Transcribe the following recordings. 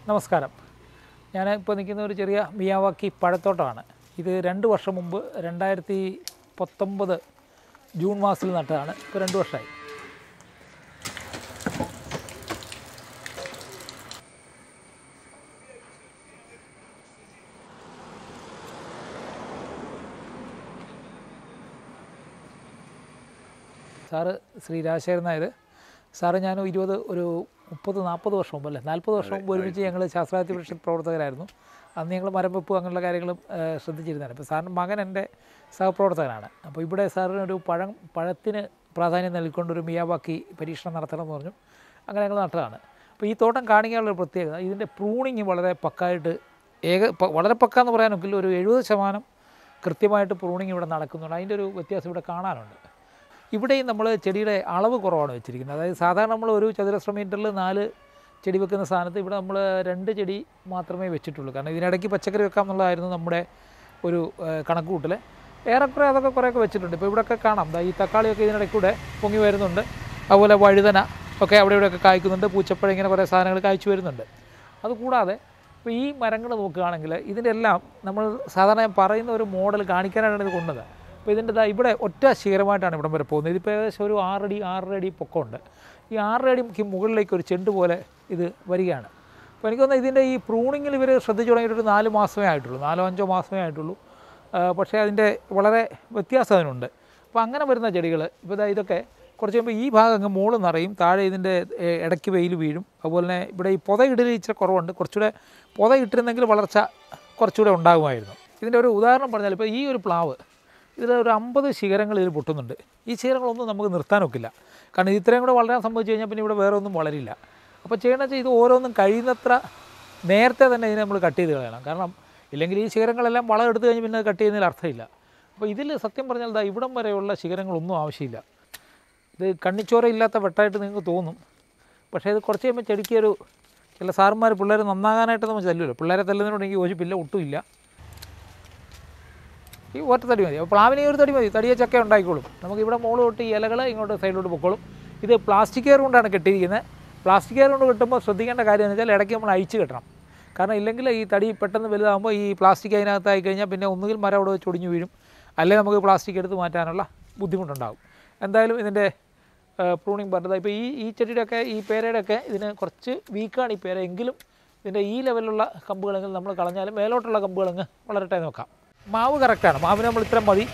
നമസ്കാരം ഞാൻ ഇപ്പോൾ നിൽക്കുന്ന ഒരു ചെറിയ മിയാവാക്കി പഴത്തോട്ടമാണ് ഇത് രണ്ട് വർഷം മുമ്പ് രണ്ടായിരത്തി പത്തൊമ്പത് ജൂൺ മാസത്തിൽ നട്ടതാണ് ഇപ്പോൾ രണ്ട് വർഷമായി സാറ് ശ്രീ രാജശേഖരൻ നായർ സാറ് ഞാൻ ഇരുപത് ഒരു മുപ്പത് നാൽപ്പത് വർഷം മുമ്പ് അല്ലേ നാൽപ്പത് വർഷം മുമ്പ് ഒരുമിച്ച് ഞങ്ങൾ ശാസ്ത്രാർത്ഥി പരിഷത്ത് പ്രവർത്തകരായിരുന്നു അന്ന് ഞങ്ങൾ മരം വെപ്പ് അങ്ങനെയുള്ള കാര്യങ്ങളും ഏഹ്, ശ്രദ്ധിച്ചിരുന്നതാണ് ഇപ്പോൾ സാറിൻ്റെ മകൻ എൻ്റെ സഹപ്രവർത്തകനാണ് അപ്പോൾ ഇവിടെ സാറിന് ഒരു പഴം പഴത്തിന് പ്രാധാന്യം നൽകിക്കൊണ്ട് ഒരു മിയാവാക്കി പരീക്ഷണം നടത്തണം എന്ന് പറഞ്ഞു അങ്ങനെ ഞങ്ങൾ നട്ടതാണ് അപ്പോൾ ഈ തോട്ടം കാണിക്കാനുള്ള ഒരു പ്രത്യേകത ഇതിൻ്റെ പ്രൂണിങ് വളരെ പക്കായിട്ട് ഏക പ- വളരെ പക്ക എന്ന് പറയാനൊക്കില്ല ഒരു എഴുപത് ശതമാനം കൃത്യമായിട്ട് പ്രൂണിങ് ഇവിടെ നടക്കുന്നുണ്ട് അതിൻ്റെ ഒരു വ്യത്യാസം ഇവിടെ കാണാനുണ്ട് ഇവിടെയും നമ്മൾ ചെടിയുടെ അളവ് കുറവാണ് വെച്ചിരിക്കുന്നത് അതായത് സാധാരണ നമ്മൾ ഒരു ചതുരശ്ര മീറ്ററിൽ നാല് ചെടി വെക്കുന്ന സ്ഥാനത്ത് ഇവിടെ നമ്മൾ രണ്ട് ചെടി മാത്രമേ വെച്ചിട്ടുള്ളൂ കാരണം ഇതിനിടയ്ക്ക് പച്ചക്കറി വെക്കാം എന്നുള്ളതായിരുന്നു നമ്മുടെ ഒരു ഏഹ്, കണക്കുകൂട്ടൽ ഏറെക്കുറെ അതൊക്കെ കുറേയൊക്കെ വെച്ചിട്ടുണ്ട് ഇപ്പോൾ ഇവിടെയൊക്കെ കാണാം ദാ ഈ തക്കാളിയൊക്കെ ഇതിനിടയ്ക്ക് കൂടെ പൊങ്ങി വരുന്നുണ്ട് അതുപോലെ വഴുതന ഒക്കെ അവിടെ ഇവിടെയൊക്കെ കായ്ക്കുന്നുണ്ട് പൂച്ചപ്പഴം ഇങ്ങനെ കുറേ സാധനങ്ങൾ കായ്ച്ചു വരുന്നുണ്ട് അതുകൂടാതെ ഇപ്പോൾ ഈ മരങ്ങൾ നോക്കുകയാണെങ്കിൽ ഇതിൻ്റെ എല്ലാം നമ്മൾ സാധാരണ ഞാൻ പറയുന്ന ഒരു മോഡൽ കാണിക്കാനാണ് ഇത് കൊണ്ടത് അപ്പോൾ ഇതിൻ്റെ ദാ ഇവിടെ ഒറ്റ ശിഖരമായിട്ടാണ് ഇവിടം വരെ പോകുന്നത് ഇതിപ്പോൾ ഏകദേശം ഒരു ആറടി ആറര അടി പൊക്കമുണ്ട് ഈ ആറര അടിക്ക് മുകളിലേക്ക് ഒരു ചെണ്ട് പോലെ ഇത് വരികയാണ് അപ്പോൾ എനിക്ക് തോന്നുന്നത് ഇതിൻ്റെ ഈ പ്രൂണിങ്ങിൽ ഇവർ ശ്രദ്ധിച്ചു തുടങ്ങിയിട്ട് ഒരു നാല് മാസമേ ആയിട്ടുള്ളൂ നാലോ അഞ്ചോ മാസമേ ആയിട്ടുള്ളൂ ആ, പക്ഷേ അതിൻ്റെ വളരെ വ്യത്യാസം അതിനുണ്ട് അപ്പോൾ അങ്ങനെ വരുന്ന ചെടികൾ ഇപ്പോൾ ഇതാ ഇതൊക്കെ കുറച്ച് കഴിയുമ്പോൾ ഈ ഭാഗം അങ്ങ് മുകളിൽ നിറയും താഴെ ഇതിൻ്റെ ഏ, ഇടയ്ക്ക് വെയിൽ വീഴും അതുപോലെ തന്നെ ഇവിടെ ഈ പുത ഇടൽ ഇച്ചിരി കുറവുണ്ട് കുറച്ചുകൂടെ പുത ഇട്ടിരുന്നെങ്കിൽ വളർച്ച കുറച്ചുകൂടെ ഉണ്ടാകുമായിരുന്നു ഇതിൻ്റെ ഒരു ഉദാഹരണം പറഞ്ഞാൽ ഇപ്പോൾ ഈ ഒരു പ്ലാവ് ഇതിൽ ഒരു അമ്പത് ശിഖരങ്ങൾ ഇതിൽ പൊട്ടുന്നുണ്ട് ഈ ശിഖരങ്ങളൊന്നും നമുക്ക് നിർത്താനൊക്കില്ല കാരണം ഇത് ഇത്രയും കൂടെ വളരാൻ സംഭവിച്ചു കഴിഞ്ഞാൽ പിന്നെ ഇവിടെ വേറെ ഒന്നും വളരില്ല അപ്പോൾ ചെയ്യണമെന്ന് വെച്ചാൽ ഇത് ഓരോന്നും കഴിയുന്നത്ര നേരത്തെ തന്നെ ഇതിനെ നമ്മൾ കട്ട് ചെയ്ത് കളയണം കാരണം ഇല്ലെങ്കിൽ ഈ ശിഖരങ്ങളെല്ലാം വളം എടുത്തു കഴിഞ്ഞ് പിന്നെ അത് കട്ട് ചെയ്യുന്നതിൽ അർത്ഥമില്ല അപ്പോൾ ഇതിൽ സത്യം പറഞ്ഞാൽ ദാ ഇവിടം വരെയുള്ള ശിഖരങ്ങളൊന്നും ആവശ്യമില്ല ഇത് കണ്ണിച്ചോര ഇല്ലാത്ത വെട്ടായിട്ട് നിങ്ങൾക്ക് തോന്നും പക്ഷേ ഇത് കുറച്ച് കഴിയുമ്പോൾ ചെടിക്ക് ഒരു ചില സാറുമാർ പിള്ളേർ നന്നാകാനായിട്ട് നമ്മൾ തല്ലുമല്ലോ പിള്ളേരെ തല്ലുന്നതിനോട് എനിക്ക് യോജിപ്പില്ല ഒട്ടുമില്ല ഈ ഒറ്റ തടി മതി അപ്പോൾ പ്ലാവിന് ഈ ഒരു തടി മതി തടിയ ചക്ക ഉണ്ടായിക്കോളും നമുക്ക് ഇവിടെ മുകളിൽ തൊട്ട് ഈ ഇലകൾ ഇങ്ങോട്ട് സൈഡിലോട്ട് പൊക്കോളും ഇത് പ്ലാസ്റ്റിക് കെയർ കൊണ്ടാണ് കെട്ടിയിരിക്കുന്നത് പ്ലാസ്റ്റിക് കെയർ കൊണ്ട് കിട്ടുമ്പോൾ ശ്രദ്ധിക്കേണ്ട കാര്യം എന്ന് വെച്ചാൽ ഇടയ്ക്ക് നമ്മൾ അഴിച്ച് കെട്ടണം കാരണം ഇല്ലെങ്കിൽ ഈ തടി പെട്ടെന്ന് വലുതാകുമ്പോൾ ഈ പ്ലാസ്റ്റിക് അതിനകത്തായി കഴിഞ്ഞാൽ പിന്നെ ഒന്നുകിൽ മരം അവിടെ വെച്ച് ഒടിഞ്ഞു വീഴും അല്ലെങ്കിൽ നമുക്ക് പ്ലാസ്റ്റിക് എടുത്ത് മാറ്റാനുള്ള ബുദ്ധിമുട്ടുണ്ടാകും എന്തായാലും ഇതിൻ്റെ പ്രൂണിങ് പറഞ്ഞത് ഇപ്പോൾ ഈ ഈ ചെടിയുടെയൊക്കെ ഈ പേരയുടെയൊക്കെ ഇതിന് കുറച്ച് വീക്കാണ് ഈ പേര എങ്കിലും ഇതിൻ്റെ ഈ ലെവലിലുള്ള കമ്പുകളെങ്കിൽ നമ്മൾ കളഞ്ഞാലും മേലോട്ടുള്ള കമ്പുകളങ്ങ് വളരട്ടെ എന്ന് വെക്കാം മാവ് കറക്റ്റാണ് മാവിന് നമ്മൾ ഇത്രയും മതി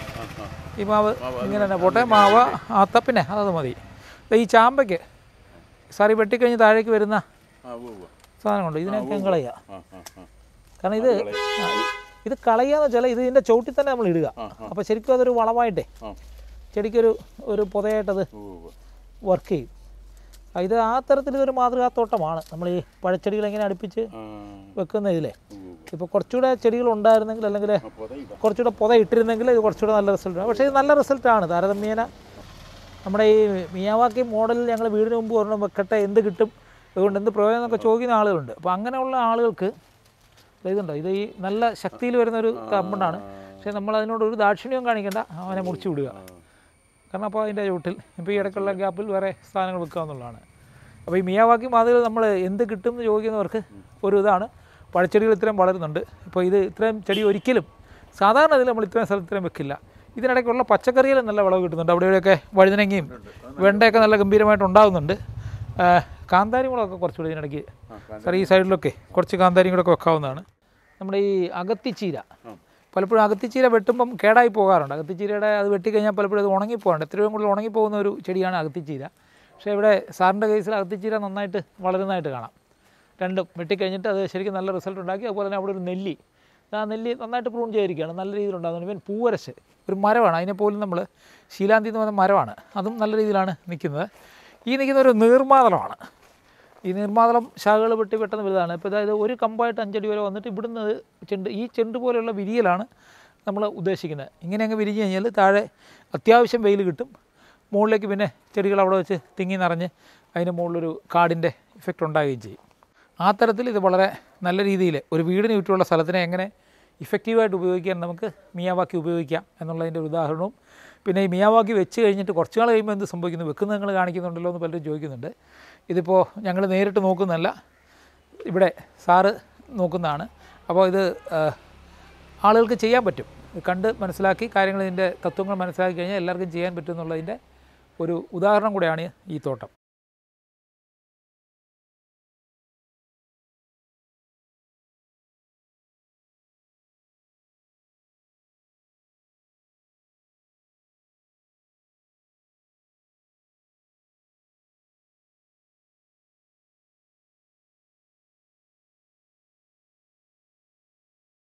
ഈ മാവ് ഇങ്ങനെ തന്നെ പോട്ടെ മാവ് ആത്ത പിന്നെ അത് മതി ദേ ഈ ചാമ്പയ്ക്ക് സാറി വെട്ടിക്കഴിഞ്ഞ് താഴേക്ക് വരുന്ന ആ ഉവ്വ് ഉവ്വ്. സാധനമുണ്ട് ഇതിനൊക്കെ അങ്ങ് കളയുക ആ ആ ആ കാരണം ഇത് ആ, ഇ- ഇത് കളയുക വെച്ചാൽ ഇത് ഇതിൻ്റെ ചവിട്ടിൽ തന്നെ നമ്മൾ ഇടുക അപ്പോൾ ശരിക്കും അതൊരു വളമായിട്ടേ ആ ചെടിക്കൊരു ഒരു പുതയായിട്ടത് ഉവ്വ് ഉവ്വ്. വർക്ക് ചെയ്യും ആ, ഇത് ആ തരത്തിൽ ഇതൊരു മാതൃകാത്തോട്ടമാണ് നമ്മൾ ഈ പഴച്ചെടികൾ എങ്ങനെ അടുപ്പിച്ച് ആ വെക്കുന്ന ഇതിലെ ഉവ്വ് ഉവ്വ്. ഇപ്പോൾ കുറച്ചുകൂടെ ചെടികൾ ഉണ്ടായിരുന്നെങ്കിൽ അല്ലെങ്കിൽ അപ്പോൾ അതാ ഇതാ. കുറച്ചുകൂടെ പുത ഇട്ടിരുന്നെങ്കിൽ ഇത് കുറച്ചുകൂടെ നല്ല റിസൾട്ടാണ് പക്ഷേ ഇത് നല്ല റിസൾട്ടാണ് താരതമ്യേന നമ്മുടെ ഈ മിയാവാക്കി മോഡലിൽ ഞങ്ങൾ വീടിന് മുമ്പ് ഒരെണ്ണം വെക്കട്ടെ എന്ത് കിട്ടും അതുകൊണ്ട് എന്ത് പ്രയോജനം എന്നൊക്കെ ചോദിക്കുന്ന ആളുകളുണ്ട് അപ്പോൾ അങ്ങനെയുള്ള ആളുകൾക്ക് ദേ ഇതുണ്ടോ ഇത് ഈ നല്ല ശക്തിയിൽ വരുന്ന ഒരു കമ്പണ്ടാണ് പക്ഷേ നമ്മൾ അതിനോട് ഒരു ദാക്ഷിണ്യവും കാണിക്കേണ്ട അവനെ മുറിച്ച് വിടുക കാരണം അപ്പോൾ അതിൻ്റെ ചുവട്ടിൽ ഇപ്പോൾ ഈ ഇടയ്ക്കുള്ള ഗ്യാപ്പിൽ വേറെ സാധനങ്ങൾ വെക്കുക എന്നുള്ളതാണ് അപ്പോൾ ഈ മിയാവാക്കി മാതിരി നമ്മൾ എന്ത് കിട്ടും എന്ന് ചോദിക്കുന്നവർക്ക് ഒരു ഇതാണ് പഴച്ചെടികൾ ഇത്രയും വളരുന്നുണ്ട് ഇപ്പോൾ ഇത് ഇത്രയും ചെടി ഒരിക്കലും സാധാരണ ഇതിൽ നമ്മൾ ഇത്രയും സ്ഥലത്ത് ഇത്രയും വെക്കില്ല ഇതിനിടയ്ക്കുള്ള പച്ചക്കറിയിൽ നല്ല വിളവ് കിട്ടുന്നുണ്ട് അവിടെ ഇവിടെയൊക്കെ വഴുതനങ്ങയും വെണ്ടയൊക്കെ നല്ല ഗംഭീരമായിട്ട് ഉണ്ടാകുന്നുണ്ട് ആ, കാന്താരി മുളകൊക്കെ കുറച്ചുകൂടി ഇതിനിടയ്ക്ക് സാർ ഈ സൈഡിലൊക്കെ കുറച്ച് കാന്താരിയും കൂടെ ഒക്കെ വെക്കാവുന്നതാണ് നമ്മുടെ ഈ അകത്തിച്ചീര പലപ്പോഴും അകത്തിച്ചീര വെട്ടുമ്പം കേടായി പോകാറുണ്ട് അകത്തിച്ചീരയുടെ അത് വെട്ടിക്കഴിഞ്ഞാൽ പലപ്പോഴും അത് ഉണങ്ങിപ്പോകാറുണ്ട് എത്രയും കൂടുതൽ ഉണങ്ങിപ്പോകുന്ന ഒരു ചെടിയാണ് അകത്തിച്ചീര പക്ഷേ ഇവിടെ സാറിൻ്റെ കേസിൽ അകത്തിച്ചീര നന്നായിട്ട് വളരുന്നതായിട്ട് കാണാം രണ്ടും വെട്ടിക്കഴിഞ്ഞിട്ട് അത് ശരിക്കും നല്ല റിസൾട്ട് ഉണ്ടാക്കി അതുപോലെ തന്നെ അവിടെ ഒരു നെല്ലി ആ നെല്ലി നന്നായിട്ട് പ്രൂൺ ചെയ്തിരിക്കുകയാണ് നല്ല രീതിയിൽ ഉണ്ടാകുന്നുണ്ട് ഇവൻ പൂവരശ് ഒരു മരമാണ് അതിനെ പോലും നമ്മൾ ശീലാന്തി എന്ന് പറയുന്ന മരമാണ് അതും നല്ല രീതിയിലാണ് നിൽക്കുന്നത് ഈ നിൽക്കുന്ന ഒരു നീർമാതളമാണ് ഈ നീർമാതളം ശാഖകൾ വെട്ടി പെട്ടെന്ന് വലുതാണ് ഇപ്പോൾ അതായത് ഒരു കമ്പായിട്ട് അഞ്ചടി വരെ വന്നിട്ട് ഇവിടുന്ന് അത് ചെണ്ട് ഈ ചെണ്ട് പോലെയുള്ള വിരിയലാണ് നമ്മൾ ഉദ്ദേശിക്കുന്നത് ഇങ്ങനെ അങ്ങ് വിരിഞ്ഞ് കഴിഞ്ഞാൽ താഴെ അത്യാവശ്യം വെയിൽ കിട്ടും മുകളിലേക്ക് പിന്നെ ചെടികൾ അവിടെ വെച്ച് തിങ്ങി നിറഞ്ഞ് അതിന് മുകളിലൊരു കാടിൻ്റെ ഇഫക്റ്റ് ഉണ്ടാകുകയും ചെയ്യും ആ തരത്തിൽ ഇത് വളരെ നല്ല രീതിയിൽ ഒരു വീടിന് ചുറ്റുമുള്ള സ്ഥലത്തിനെ എങ്ങനെ ഇഫക്റ്റീവായിട്ട് ഉപയോഗിക്കാൻ നമുക്ക് മിയാവാക്കി ഉപയോഗിക്കാം എന്നുള്ളതിൻ്റെ ഒരു ഉദാഹരണവും പിന്നെ ഈ മിയാവാക്കി വെച്ച് കഴിഞ്ഞിട്ട് കുറച്ച് നാൾ കഴിയുമ്പോൾ എന്ത് സംഭവിക്കുന്നു വെക്കുന്നത് നിങ്ങൾ കാണിക്കുന്നുണ്ടല്ലോ എന്ന് പലരും ചോദിക്കുന്നുണ്ട് ഇതിപ്പോൾ ഞങ്ങൾ നേരിട്ട് നോക്കുന്നതല്ല ഇവിടെ സാറ് നോക്കുന്നതാണ് അപ്പോൾ ഇത് ആ, ആളുകൾക്ക് ചെയ്യാൻ പറ്റും ഇത് കണ്ട് മനസ്സിലാക്കി കാര്യങ്ങൾ ഇതിൻ്റെ തത്വങ്ങൾ മനസ്സിലാക്കി കഴിഞ്ഞാൽ എല്ലാവർക്കും ചെയ്യാൻ പറ്റും എന്നുള്ളതിൻ്റെ ഒരു ഉദാഹരണം കൂടെയാണ് ഈ തോട്ടം